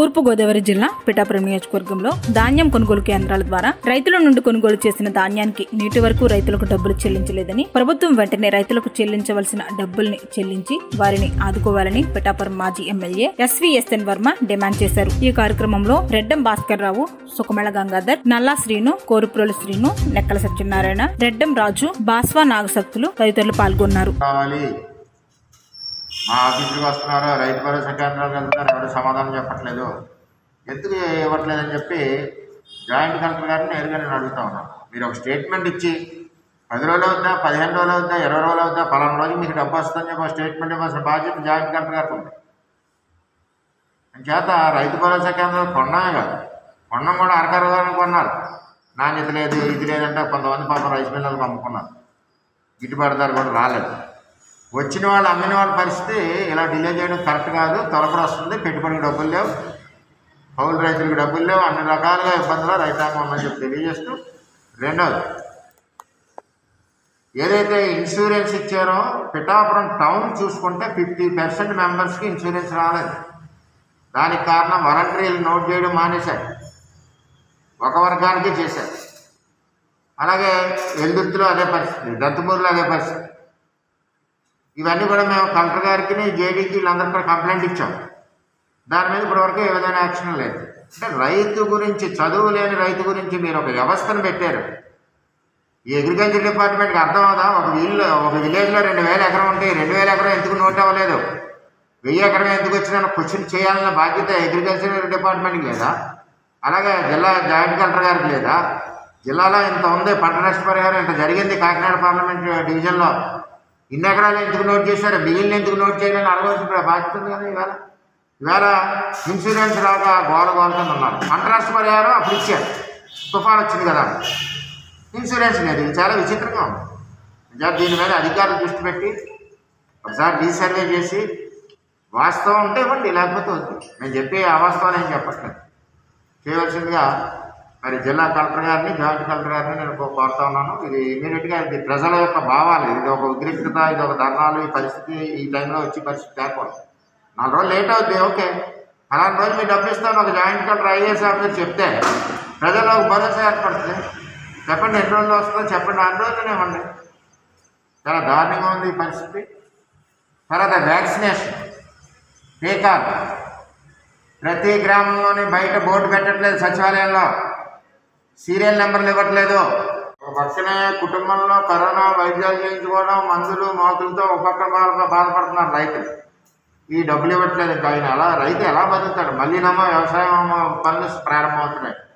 తూర్పు గోదావరి జిల్లా పిఠాపురం నియోజకవర్గంలో ధాన్యం కొనుగోలు కేంద్రాల ద్వారా రైతుల నుండి కొనుగోలు చేసిన ధాన్యానికి నేటి వరకు రైతులకు డబ్బులు చెల్లించలేదని ప్రభుత్వం వెంటనే రైతులకు చెల్లించవలసిన డబ్బుల్ని చెల్లించి వారిని ఆదుకోవాలని పిఠాపురం మాజీ ఎమ్మెల్యే ఎస్వీఎస్ఎన్ వర్మ డిమాండ్ చేశారు ఈ కార్యక్రమంలో రెడ్డం భాస్కర్ రావు సుకమళ గంగాధర్ నల్లా శ్రీను కోరుప్రోలు శ్రీను నెక్కల సత్యనారాయణ రెడ్డం రాజు బాస్వా నాగశక్తులు తదితరులు పాల్గొన్నారు కావాలి మా ఆఫీసుకి వస్తున్నారు రైతు భరోసా కేంద్రాలకు వెళ్తున్నారు ఎవరు సమాధానం చెప్పట్లేదు ఎందుకు ఇవ్వట్లేదని చెప్పి జాయింట్ కలెక్టర్ గారిని నేరుగా నేను అడుగుతా ఉన్నాను మీరు ఒక స్టేట్మెంట్ ఇచ్చి పది రోజులు అవుద్దా పదిహేను రోజులు అవుద్దా ఇరవై రోజులు అవుద్దా పలానా రోజు మీకు డబ్బు వస్తుందని చెప్పి ఒక స్టేట్మెంట్ ఇవ్వాల్సిన బాధ్యత జాయింట్ కలెక్టర్ గారికి ఉంది చేత రైతు భరోసా కేంద్రాలు కొన్నామే కాదు కొన్నాం కూడా అరకరగానే కొన్నారు నాణ్యత లేదు ఇది లేదంటే కొంతమంది పాపం రైస్ మిల్లర్లకు అమ్ముకున్నారు గిట్టుబాటు ధర కూడా రాలేదు వచ్చిన వాళ్ళు అమ్మిన వాళ్ళ పరిస్థితి ఇలా డిలే చేయడం కరెక్ట్ కాదు తొలకడ వస్తుంది పెట్టుబడికి డబ్బులు లేవు కౌలు రైతులకు డబ్బులు లేవు అన్ని రకాలుగా ఇబ్బందులు రైతాంగం ఉందని చెప్పి తెలియజేస్తూ రెండవది ఏదైతే ఇన్సూరెన్స్ ఇచ్చారో పిఠాపురం టౌన్ చూసుకుంటే ఫిఫ్టీ పర్సెంట్ మెంబర్స్కి ఇన్సూరెన్స్ రాలేదు దానికి కారణం వాలంటీర్లు నోట్ చేయడం మానేశారు ఒక వర్గానికి చేశారు అలాగే ఎల్దుర్తిలో అదే పరిస్థితి దత్తమూరులో అదే పరిస్థితి ఇవన్నీ కూడా మేము కలెక్టర్ గారికి జేడీకి వీళ్ళందరికీ కూడా కంప్లైంట్ ఇచ్చాం దాని మీద ఇప్పటివరకు ఏ విధమైన యాక్షన్ లేదు అంటే రైతు గురించి చదువు లేని రైతు గురించి మీరు ఒక వ్యవస్థను పెట్టారు ఈ అగ్రికల్చర్ డిపార్ట్మెంట్కి అర్థం అవుదా ఒక వీళ్ళు ఒక విలేజ్లో రెండు వేల ఎకరం ఉంటే ఈ రెండు వేల ఎకరం ఎందుకు నోట్ అవ్వలేదు వెయ్యి ఎకరం ఎందుకు వచ్చిన క్వశ్చన్ చేయాలన్న బాధ్యత అగ్రికల్చర్ డిపార్ట్మెంట్కి లేదా అలాగే జిల్లా జాయింట్ కలెక్టర్ గారికి లేదా జిల్లాలో ఇంత ఉంది పంట నష్టపరిహారం ఇంత జరిగింది కాకినాడ పార్లమెంట్ డివిజన్లో ఇన్ని ఎకరాలు ఎందుకు నోట్ చేశారు మిగిలిన ఎందుకు నోట్ చేయాలని అడగవలసిన బాధ్యత ఉంది కదా ఇవాళ ఇవాళ ఇన్సూరెన్స్ రాక గోల గోల కింద ఉన్నారు పంట నష్టపరిహారం అప్పుడు ఇచ్చారు తుఫాన్ వచ్చింది కదా ఇన్సూరెన్స్ లేదు ఇది చాలా విచిత్రంగా ఉంది నిజానికి దీని మీద అధికారులు దృష్టి పెట్టి ఒకసారి రీసర్వే చేసి వాస్తవం ఉంటే ఇవ్వండి లేకపోతే వద్దు నేను చెప్పే అవాస్తవాలు ఏం చెప్పట్లేదు చేయవలసిందిగా మరి జిల్లా కలెక్టర్ గారిని జాయింట్ కలెక్టర్ గారిని నేను కో- కోరుతా ఉన్నాను ఇది ఇమీడియట్గా ఇది ప్రజల యొక్క భావాలు ఇది ఒక ఉద్రిక్తత ఇది ఒక ధర్నాలు ఈ పరిస్థితి ఈ టైంలో వచ్చే పరిస్థితి తేకూడదు నాలుగు రోజులు లేట్ అవుద్ది ఓకే అలాంటి రోజు మీ డబ్బు ఇస్తాను ఒక జాయింట్ కలెక్టర్ ఐఏఎస్ ఆఫీసర్ చెప్తే ప్రజల్లో ఒక భరోసా ఏర్పడుతుంది చెప్పండి ఎన్ని రోజులు వస్తుందో చెప్పండి అన్ని రోజులనే ఇవ్వండి చాలా దారుణంగా ఉంది ఈ పరిస్థితి తర్వాత వ్యాక్సినేషన్ టీకాలు ప్రతి గ్రామంలోని బయట బోర్డు పెట్టట్లేదు సచివాలయంలో సీరియల్ నెంబర్లు ఇవ్వట్లేదు ఒక పక్కనే కుటుంబంలో కరోనా వైద్యాలు చేయించుకోవడం మందులు మోకులతో ఒక పక్క బాధ- బాధపడుతున్నారు రైతులు ఈ డబ్బులు ఇవ్వట్లేదు ఇంకా ఆయన ఎలా రైతు ఎలా బతుకుతాడు మళ్ళీ నమ్మో వ్యవసాయం పనులు ప్రారంభమవుతున్నాయి